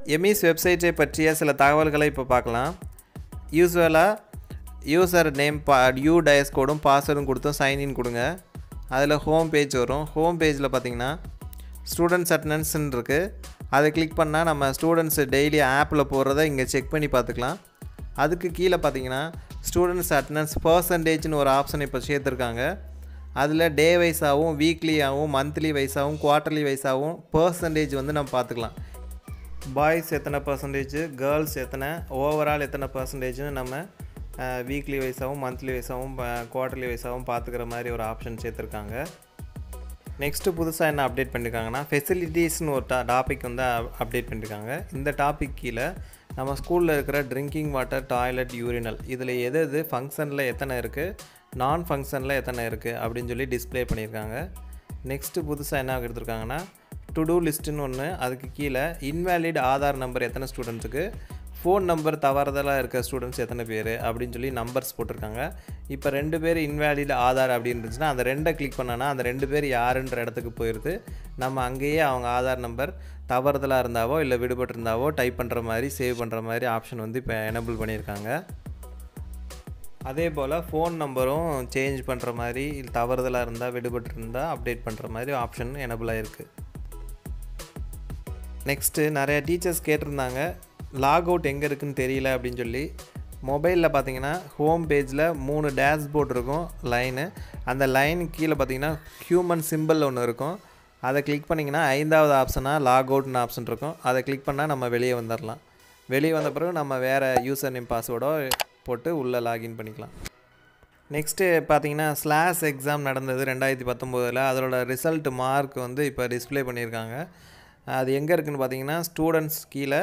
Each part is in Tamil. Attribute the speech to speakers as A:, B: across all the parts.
A: எமிஸ் வெப்சைட்டை பற்றிய சில தகவல்களை இப்போ பார்க்கலாம் யூஸ்வலாக யூசர் நேம் பா யூ டயஸ் கோடும் பாஸ்வேர்டும் கொடுத்தும் சைன்இன் கொடுங்க அதில் ஹோம் பேஜ் வரும் ஹோம் பேஜில் பார்த்தீங்கன்னா ஸ்டூடெண்ட்ஸ் அட்டண்டன்ஸ்னு இருக்குது அதை கிளிக் பண்ணால் நம்ம ஸ்டூடெண்ட்ஸ் டெய்லி ஆப்பில் போடுறத இங்கே செக் பண்ணி பார்த்துக்கலாம் அதுக்கு கீழே பார்த்தீங்கன்னா ஸ்டூடெண்ட்ஸ் அட்டண்டன்ஸ் பர்சன்டேஜ்னு ஒரு ஆப்ஷன் இப்போ சேர்த்துருக்காங்க அதில் டே வைஸாகவும் வீக்லியாகவும் மந்த்லி வைஸாகவும் குவார்ட்டர்லி வைஸாகவும் பர்சன்டேஜ் வந்து நம்ம பார்த்துக்கலாம் பாய்ஸ் எத்தனை பர்சன்டேஜ் கேர்ள்ஸ் எத்தனை ஓவரால் எத்தனை பர்சன்டேஜ்னு நம்ம வீக்லி வைஸாகவும் மந்த்லி வைஸாகவும் குவார்ட்டர்லி வைஸாகவும் பார்த்துக்கிற மாதிரி ஒரு ஆப்ஷன் சேர்த்துருக்காங்க நெக்ஸ்ட்டு புதுசாக என்ன அப்டேட் பண்ணியிருக்காங்கன்னா ஃபெசிலிட்டிஸ்னு ஒரு டா டாபிக் வந்து அப்டேட் பண்ணியிருக்காங்க இந்த டாபிக் கீழே நம்ம ஸ்கூலில் இருக்கிற ட்ரிங்கிங் வாட்டர் டாய்லெட் யூரினல் இதில் எது எது ஃபங்க்ஷனில் எத்தனை இருக்குது நான் ஃபங்க்ஷனில் எத்தனை இருக்குது அப்படின்னு சொல்லி டிஸ்ப்ளே பண்ணியிருக்காங்க நெக்ஸ்ட்டு புதுசாக என்ன எடுத்திருக்காங்கன்னா டு டூ லிஸ்ட்டுன்னு ஒன்று அதுக்கு கீழே இன்வேலிட் ஆதார் நம்பர் எத்தனை ஸ்டூடெண்ட்ஸுக்கு ஃபோன் நம்பர் தவறுதலாக இருக்க ஸ்டூடெண்ட்ஸ் எத்தனை பேர் அப்படின்னு சொல்லி நம்பர்ஸ் போட்டிருக்காங்க இப்போ ரெண்டு பேர் இன்வேலிட் ஆதார் அப்படின்னு இருந்துச்சுன்னா அந்த ரெண்டை கிளிக் பண்ணோன்னா அந்த ரெண்டு பேர் யாருன்ற இடத்துக்கு போயிடுது நம்ம அங்கேயே அவங்க ஆதார் நம்பர் தவறுதலாக இருந்தாவோ இல்லை விடுபட்டிருந்தாவோ டைப் பண்ணுற மாதிரி சேவ் பண்ணுற மாதிரி ஆப்ஷன் வந்து இப்போ எனபிள் பண்ணியிருக்காங்க அதே போல் ஃபோன் நம்பரும் சேஞ்ச் பண்ணுற மாதிரி தவறுதலாக இருந்தால் விடுபட்டிருந்தால் அப்டேட் பண்ணுற மாதிரி ஆப்ஷன் எனபிள் ஆகிருக்கு நெக்ஸ்ட்டு நிறைய டீச்சர்ஸ் கேட்டிருந்தாங்க லாக் அவுட் எங்கே இருக்குன்னு தெரியல அப்படின்னு சொல்லி மொபைலில் பார்த்தீங்கன்னா ஹோம் பேஜில் மூணு டேஷ்போர்ட் இருக்கும் லைனு அந்த லைன் கீழே பார்த்தீங்கன்னா ஹியூமன் சிம்பிள் ஒன்று இருக்கும் அதை கிளிக் பண்ணிங்கன்னா ஐந்தாவது ஆப்ஷனாக லாக் அவுட்னு ஆப்ஷன் இருக்கும் அதை கிளிக் பண்ணால் நம்ம வெளியே வந்துடலாம் வெளியே வந்த பிறகு நம்ம வேறு யூசர் நேம் பாஸ்வேர்டோ போட்டு உள்ளே லாகின் பண்ணிக்கலாம் நெக்ஸ்ட்டு பார்த்தீங்கன்னா ஸ்லாஷ் எக்ஸாம் நடந்தது ரெண்டாயிரத்தி பத்தொம்போதில் அதோட ரிசல்ட் மார்க் வந்து இப்போ டிஸ்பிளே பண்ணியிருக்காங்க அது எங்கே இருக்குதுன்னு பார்த்தீங்கன்னா ஸ்டூடெண்ட்ஸ் கீழே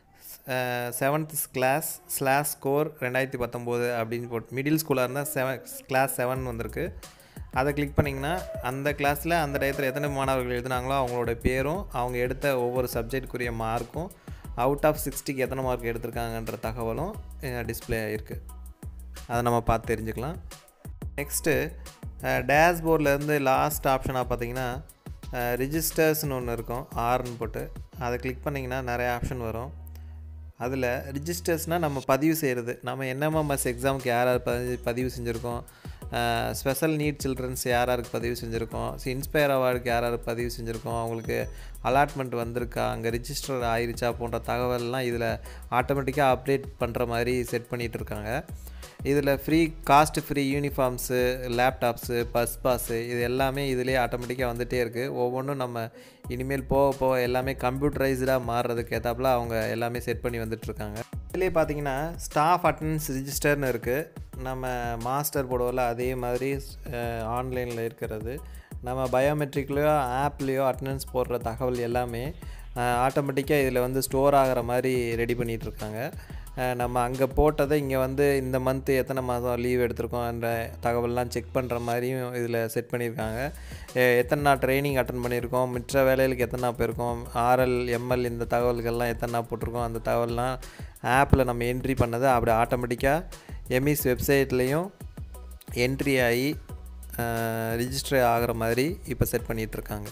A: செவன்த் கிளாஸ் ஸ்லாஷ் ஸ்கோர் ரெண்டாயிரத்தி பத்தொம்போது அப்படின்னு போட்டு மிடில் ஸ்கூலாக இருந்தால் செவன் கிளாஸ் செவன் வந்திருக்கு அதை கிளிக் பண்ணிங்கன்னா அந்த கிளாஸில் அந்த டயத்தில் எத்தனை மாணவர்கள் எழுதுனாங்களோ அவங்களோட பேரும் அவங்க எடுத்த ஒவ்வொரு சப்ஜெக்டுக்குரிய மார்க்கும் அவுட் ஆஃப் சிக்ஸ்டிக்கு எத்தனை மார்க் எடுத்திருக்காங்கன்ற தகவலும் டிஸ்பிளே ஆகிருக்கு அதை நம்ம பார்த்து தெரிஞ்சுக்கலாம் நெக்ஸ்ட்டு டேஷ்போர்ட்லேருந்து லாஸ்ட் ஆப்ஷனாக பார்த்தீங்கன்னா ரிஜிஸ்டர்ஸ்னு ஒன்று இருக்கும் ஆர்னு போட்டு அதை கிளிக் பண்ணிங்கன்னா நிறைய ஆப்ஷன் வரும் அதில் ரிஜிஸ்டர்ஸ்னால் நம்ம பதிவு செய்கிறது நம்ம என்எம்எம்எஸ் எக்ஸாமுக்கு யார் யார் பதிவு பதிவு செஞ்சுருக்கோம் ஸ்பெஷல் நீட் சில்ட்ரன்ஸ் யார் யாருக்கு பதிவு செஞ்சுருக்கோம் ஸோ இன்ஸ்பயர் அவார்டுக்கு யார் யார் பதிவு செஞ்சுருக்கோம் அவங்களுக்கு அலாட்மெண்ட் வந்திருக்கா அங்கே ரிஜிஸ்டர் ஆயிருச்சா போன்ற தகவல்லாம் இதில் ஆட்டோமேட்டிக்காக அப்டேட் பண்ணுற மாதிரி செட் பண்ணிகிட்டு இருக்காங்க இதில் free cost free uniforms laptops bus pass இது எல்லாமே இதிலே ஆட்டோமேட்டிக்காக வந்துகிட்டே இருக்குது ஒவ்வொன்றும் நம்ம இனிமேல் போக போக எல்லாமே கம்ப்யூட்டரைஸ்டாக மாறுறதுக்கு ஏற்றாப்புல அவங்க எல்லாமே செட் பண்ணி வந்துட்டுருக்காங்க இதிலே பார்த்தீங்கன்னா ஸ்டாஃப் அட்டண்டன்ஸ் ரிஜிஸ்டர்னு இருக்குது நம்ம மாஸ்டர் போடுவோம்ல அதே மாதிரி ஆன்லைனில் இருக்கிறது நம்ம பயோமெட்ரிக்லேயோ ஆப்லேயோ அட்டண்டன்ஸ் போடுற தகவல் எல்லாமே ஆட்டோமேட்டிக்காக இதில் வந்து ஸ்டோர் ஆகிற மாதிரி ரெடி பண்ணிகிட்ருக்காங்க நம்ம அங்கே போட்டதை இங்கே வந்து இந்த மந்த்து எத்தனை மாதம் லீவ் எடுத்திருக்கோம்ன்ற தகவல்லாம் செக் பண்ணுற மாதிரியும் இதில் செட் பண்ணியிருக்காங்க எத்தனை நாள் ட்ரைனிங் அட்டன் பண்ணியிருக்கோம் மிற்ற வேலைகளுக்கு எத்தனை நாள் போயிருக்கோம் ஆர்எல் எம்எல் இந்த தகவல்கள்லாம் எத்தனை நாள் போட்டிருக்கோம் அந்த தகவல்லாம் ஆப்பில் நம்ம என்ட்ரி பண்ணதை அப்படி ஆட்டோமேட்டிக்காக எமிஸ் வெப்சைட்லேயும் என்ட்ரி ஆகி ரிஜிஸ்டர் ஆகிற மாதிரி இப்போ செட் பண்ணிகிட்ருக்காங்க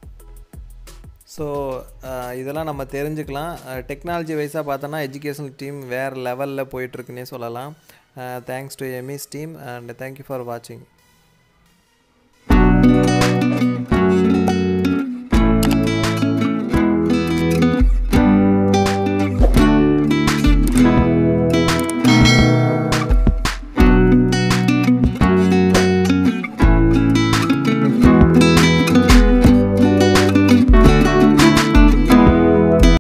A: ஸோ இதெல்லாம் நம்ம தெரிஞ்சுக்கலாம் டெக்னாலஜி வைஸாக பார்த்தோன்னா எஜுகேஷனல் டீம் வேறு லெவலில் போயிட்டுருக்குன்னே சொல்லலாம் thanks to EMIS team and thank you for வாட்சிங்